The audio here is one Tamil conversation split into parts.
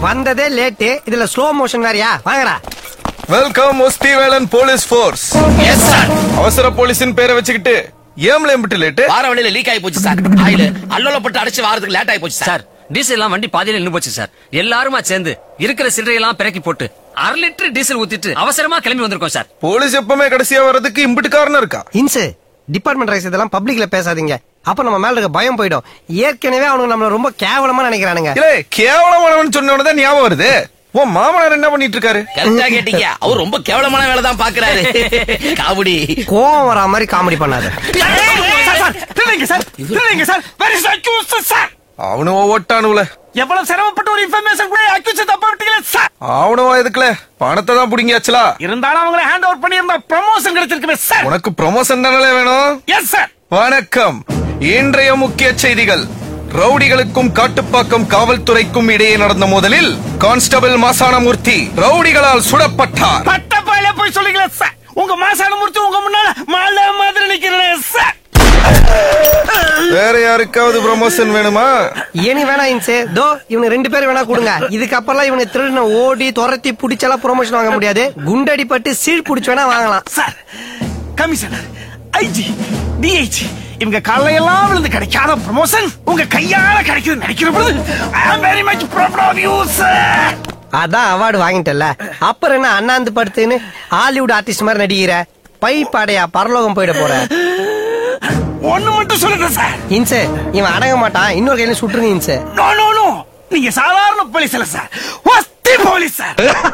வந்ததே லேட்டு இதுல ஸ்லோ மோஷன் வேறயா வாங்கடா வெல்கம் முஸ்திவேலன் போலீஸ் ஃபோர்ஸ் எஸ் சார் அவசர போலீஸின் பேரை வச்சுக்கிட்டு ஏம்ல எம்பிட்டு லேட்டு வார வழியில லீக் ஆகி போச்சு சார் ஆயில அல்லோலப்பட்டு அடிச்சு வாரத்துக்கு லேட் ஆகி போச்சு சார் சார் டீசல் எல்லாம் வண்டி பாதியில நின்னு போச்சு சார் எல்லாருமா சேர்ந்து இருக்கிற சில்லறையெல்லாம் பிறக்கி போட்டு அரை லிட்டர் டீசல் ஊத்திட்டு அவசரமா கிளம்பி வந்திருக்கோம் சார் போலீஸ் எப்பவுமே கடைசியா வர்றதுக்கு இம்பிட்டு காரணம் இருக்கா இன்சு டிபார்ட்மெண்ட் ரைஸ் இதெல்லாம் பப்ளிக்ல பேசாதீங்க அப்ப நம்ம மேல இருக்க பயம் போயிடும் ஏற்கனவே அவனுங்க நம்மள ரொம்ப கேவலமா நினைக்கிறானுங்க இல்ல கேவலமானவன் சொன்ன உடனே தான் ஞாபகம் வருது உன் மாமனார் என்ன பண்ணிட்டு இருக்காரு கரெக்டா கேட்டீங்க அவர் ரொம்ப கேவலமான வேலை தான் பாக்குறாரு காமெடி கோவம் வரா மாதிரி காமெடி பண்ணாத சார் திருடுங்க சார் வெரி அக்யூஸ்ட் சார் அவனும் ஓட்டானுல எவ்வளவு சிரமப்பட்ட ஒரு இன்ஃபர்மேஷன் கூட அக்யூஸ் தப்பா விட்டீங்களே சார் அவனும் எதுக்குல பணத்தை தான் புடிங்கியாச்சுலா இருந்தாலும் அவங்களை ஹேண்ட் ஓவர் பண்ணியிருந்தா ப்ரமோஷன் கிடைச்சிருக்குமே சார் உனக்கு ப்ரொமோஷன் தானே வேணும் எஸ் சார் வணக்கம் இன்றைய முக்கிய செய்திகள் ரவுடிகளுக்கும் காட்டுப்பாக்கம் காவல்துறைக்கும் இடையே நடந்த மோதலில் கான்ஸ்டபிள் மாசானமூர்த்தி ரவுடிகளால் சுடப்பட்டார் பட்ட பாயில போய் சொல்லுங்களே சார் உங்க மாசான முடிச்சு உங்க முன்னால மாலை மாதிரி நிக்கிறேன் சார் வேற யாருக்காவது ப்ரொமோஷன் வேணுமா இனி வேணா இன்சு தோ இவனு ரெண்டு பேர் வேணா கொடுங்க இதுக்கப்புறம் இவனை திருடின ஓடி துரத்தி புடிச்செல்லாம் ப்ரொமோஷன் வாங்க முடியாது குண்டடிப்பட்டு சீழ் புடிச்சு வேணா வாங்கலாம் சார் கமிஷனர் ஐஜி டிஐஜி இவங்க காலையெல்லாம் விழுந்து கிடைக்காத ப்ரமோஷன் உங்க கையால கிடைக்குது நினைக்கிற பொழுது I am very much proud of you sir அதான் அவார்டு வாங்கிட்டல அப்புறம் என்ன அண்ணாந்து படுத்துன்னு ஹாலிவுட் ஆர்டிஸ்ட் மாதிரி நடிக்கிற பை பாடையா பரலோகம் போயிட போற ஒண்ணு மட்டும் சொல்லுங்க சார் இன்சு இவன் அடங்க மாட்டான் இன்னொரு கையில சுட்டுருங்க இன்சு நோ நோ நோ நீங்க சாதாரண போலீஸ் இல்ல சார் வஸ்தி போலீஸ் சார்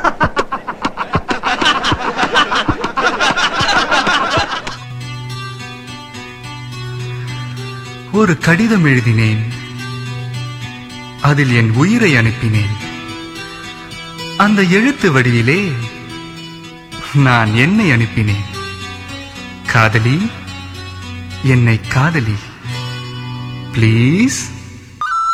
ஒரு கடிதம் எழுதினேன் அதில் என் உயிரை அனுப்பினேன் அந்த எழுத்து வடிவிலே நான் என்னை அனுப்பினேன் காதலி என்னை காதலி ப்ளீஸ்